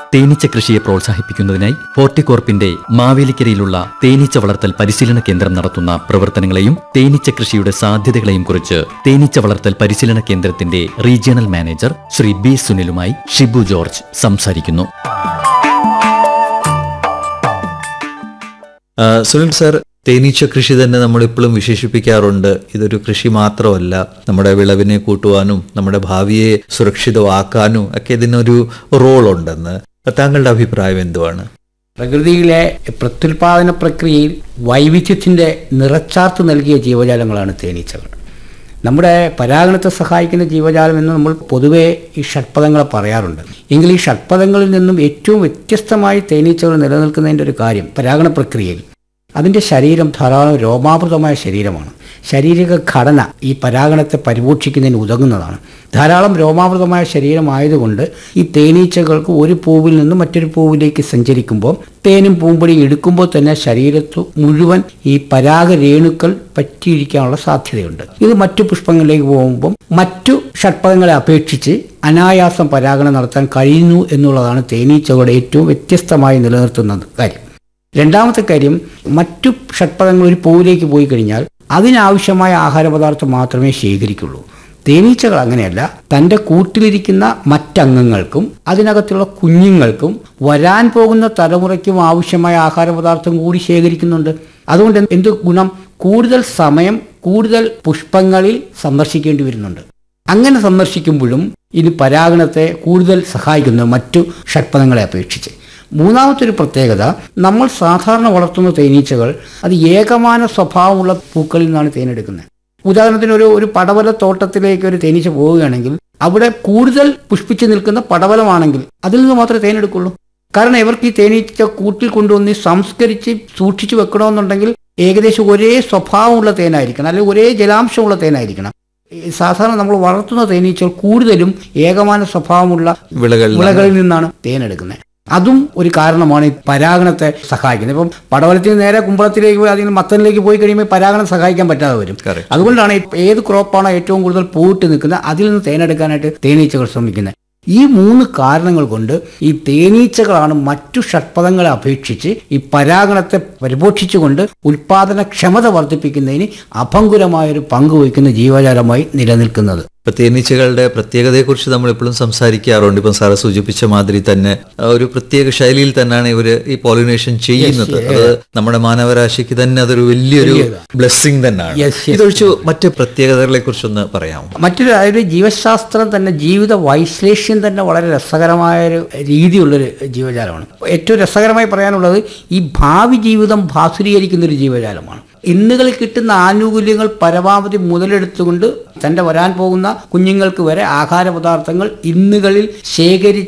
തേനീച്ച കൃഷിയെ പ്രോത്സാഹിപ്പിക്കുന്നതിനായി ഹോർട്ടികോർപ്പിന്റെ മാവേലിക്കരയിലുള്ള തേനീച്ച വളർത്തൽ പരിശീലന കേന്ദ്രം നടത്തുന്ന പ്രവർത്തനങ്ങളെയും തേനീച്ച കൃഷിയുടെ സാധ്യതകളെയും കുറിച്ച് തേനീച്ച വളർത്തൽ പരിശീലന കേന്ദ്രത്തിന്റെ റീജിയണൽ മാനേജർ ശ്രീ ബി സുനിലുമായി ഷിബു ജോർജ് സംസാരിക്കുന്നു ആ, സുനിൽ സാർ തേനീച്ച കൃഷി തന്നെ നമ്മൾ ഇപ്പോഴും വിശേഷിപ്പിക്കാറുണ്ട് ഇതൊരു കൃഷി മാത്രമല്ല നമ്മുടെ വിളവിനെ കൂട്ടുവാനും നമ്മുടെ ഭാവിയെ സുരക്ഷിതമാക്കാനും ഒക്കെ ഇതിനൊരു റോൾ ഉണ്ടെന്ന് താങ്കളുടെ അഭിപ്രായം എന്തുവാണ് പ്രകൃതിയിലെ പ്രത്യുൽപാദന പ്രക്രിയയിൽ വൈവിധ്യത്തിൻ്റെ നിറച്ചാർത്ത് നൽകിയ ജീവജാലങ്ങളാണ് തേനീച്ചകൾ നമ്മുടെ പരാഗണത്തെ സഹായിക്കുന്ന ജീവജാലം എന്ന് നമ്മൾ പൊതുവേ ഈ ഷഡ്പദങ്ങളെ പറയാറുണ്ട് എങ്കിൽ ഈ ഷഡ്പദങ്ങളിൽ നിന്നും ഏറ്റവും വ്യത്യസ്തമായി തേനീച്ചകൾ നിലനിൽക്കുന്നതിൻ്റെ ഒരു കാര്യം പരാഗണ പ്രക്രിയയിൽ അതിൻ്റെ ശരീരം ധാരാളം രോമാവൃതമായ ശരീരമാണ് ശാരീരിക ഘടന ഈ പരാഗണത്തെ പരിപോഷിക്കുന്നതിന് ഉതകുന്നതാണ് ധാരാളം രോമാവൃതമായ ശരീരമായതുകൊണ്ട് ഈ തേനീച്ചകൾക്ക് ഒരു പൂവിൽ നിന്ന് മറ്റൊരു പൂവിലേക്ക് സഞ്ചരിക്കുമ്പോൾ തേനും പൂമ്പൊടിയും എടുക്കുമ്പോൾ തന്നെ ശരീരത്ത് മുഴുവൻ ഈ പരാഗരേണുക്കൾ പറ്റിയിരിക്കാനുള്ള സാധ്യതയുണ്ട് ഇത് മറ്റു പുഷ്പങ്ങളിലേക്ക് പോകുമ്പോൾ മറ്റു ഷഡ്പദങ്ങളെ അപേക്ഷിച്ച് അനായാസം പരാഗണം നടത്താൻ കഴിയുന്നു എന്നുള്ളതാണ് തേനീച്ചകളുടെ ഏറ്റവും വ്യത്യസ്തമായി നിലനിർത്തുന്ന കാര്യം രണ്ടാമത്തെ കാര്യം മറ്റു ഷഡ്പദങ്ങൾ ഒരു പൂവിലേക്ക് പോയി കഴിഞ്ഞാൽ അതിനാവശ്യമായ ആഹാരപദാർത്ഥം മാത്രമേ ശേഖരിക്കുള്ളൂ തേനീച്ചകൾ അങ്ങനെയല്ല തൻ്റെ കൂട്ടിലിരിക്കുന്ന മറ്റംഗങ്ങൾക്കും അതിനകത്തുള്ള കുഞ്ഞുങ്ങൾക്കും വരാൻ പോകുന്ന തലമുറയ്ക്കും ആവശ്യമായ ആഹാരപദാർത്ഥം കൂടി ശേഖരിക്കുന്നുണ്ട് അതുകൊണ്ട് എന്ത് എന്ത് ഗുണം കൂടുതൽ സമയം കൂടുതൽ പുഷ്പങ്ങളിൽ സന്ദർശിക്കേണ്ടി വരുന്നുണ്ട് അങ്ങനെ സന്ദർശിക്കുമ്പോഴും ഇത് പരാഗണത്തെ കൂടുതൽ സഹായിക്കുന്നു മറ്റു ഷഡ്പദങ്ങളെ അപേക്ഷിച്ച് മൂന്നാമത്തെ ഒരു പ്രത്യേകത നമ്മൾ സാധാരണ വളർത്തുന്ന തേനീച്ചകൾ അത് ഏകമാന സ്വഭാവമുള്ള പൂക്കളിൽ നിന്നാണ് തേനെടുക്കുന്നത് ഉദാഹരണത്തിന് ഒരു ഒരു പടവല തോട്ടത്തിലേക്ക് ഒരു തേനീച്ച പോവുകയാണെങ്കിൽ അവിടെ കൂടുതൽ പുഷ്പിച്ച് നിൽക്കുന്ന പടവലമാണെങ്കിൽ അതിൽ നിന്ന് മാത്രമേ തേനെടുക്കുള്ളൂ കാരണം ഇവർക്ക് ഈ തേനീച്ച കൂട്ടിൽ കൊണ്ടുവന്ന് സംസ്കരിച്ച് സൂക്ഷിച്ചു വെക്കണമെന്നുണ്ടെങ്കിൽ ഏകദേശം ഒരേ സ്വഭാവമുള്ള തേനായിരിക്കണം അല്ലെങ്കിൽ ഒരേ ജലാംശമുള്ള തേനായിരിക്കണം ഈ സാധാരണ നമ്മൾ വളർത്തുന്ന തേനീച്ചകൾ കൂടുതലും ഏകമാന സ്വഭാവമുള്ള വിളകൾ വിളകളിൽ നിന്നാണ് തേനെടുക്കുന്നത് അതും ഒരു കാരണമാണ് ഈ പരാഗണത്തെ സഹായിക്കുന്നത് ഇപ്പം പടവലത്തിൽ നിന്ന് നേരെ കുമ്പളത്തിലേക്ക് പോയി അതിൽ നിന്ന് മത്തനിലേക്ക് പോയി കഴിയുമ്പോൾ ഈ പരാഗണം സഹായിക്കാൻ പറ്റാതെ വരും Correct. അതുകൊണ്ടാണ് ഈ ഏത് ക്രോപ്പാണോ ഏറ്റവും കൂടുതൽ പൂവിട്ട് നിൽക്കുന്നത് അതിൽ നിന്ന് തേനെടുക്കാനായിട്ട് തേനീച്ചകൾ ശ്രമിക്കുന്നത് ഈ മൂന്ന് കാരണങ്ങൾ കൊണ്ട് ഈ തേനീച്ചകളാണ് മറ്റു ഷഡ്പദങ്ങളെ അപേക്ഷിച്ച് ഈ പരാഗണത്തെ പരിപോഷിച്ചുകൊണ്ട് ഉൽപാദനക്ഷമത വർദ്ധിപ്പിക്കുന്നതിന് അഭംഗുരമായൊരു പങ്ക് വഹിക്കുന്ന ജീവജാലമായി നിലനിൽക്കുന്നത് ഇപ്പൊ തേനീച്ചകളുടെ പ്രത്യേകതയെക്കുറിച്ച് നമ്മൾ എപ്പോഴും സംസാരിക്കാറുണ്ട് ഇപ്പം സാറ് സൂചിപ്പിച്ച മാതിരി തന്നെ ആ, ഒരു പ്രത്യേക ശൈലിയിൽ തന്നെയാണ് ഇവര് ഈ പോളിനേഷൻ ചെയ്യുന്നത് അത് നമ്മുടെ മാനവരാശിക്ക് തന്നെ അതൊരു വലിയൊരു ബ്ലെസ്സിങ് തന്നെയാണ് Yes, yes. ഇതൊഴിച്ച് മറ്റ് പ്രത്യേകതകളെ കുറിച്ചൊന്ന് പറയാമോ മറ്റൊരു അതായത് ജീവശാസ്ത്രം തന്നെ ജീവിത വൈശ്ലേഷ്യം തന്നെ വളരെ രസകരമായ ഒരു രീതിയുള്ളൊരു ജീവജാലമാണ് ഏറ്റവും രസകരമായി പറയാനുള്ളത് ഈ ഭാവി ജീവിതം ഭാസുരീകരിക്കുന്ന ഒരു ജീവജാലമാണ് ഇന്നുകളിൽ കിട്ടുന്ന ആനുകൂല്യങ്ങൾ പരമാവധി മുതലെടുത്തുകൊണ്ട് തൻ്റെ വരാൻ പോകുന്ന കുഞ്ഞുങ്ങൾക്ക് വരെ ആഹാര പദാർത്ഥങ്ങൾ ഇന്നുകളിൽ ശേഖരി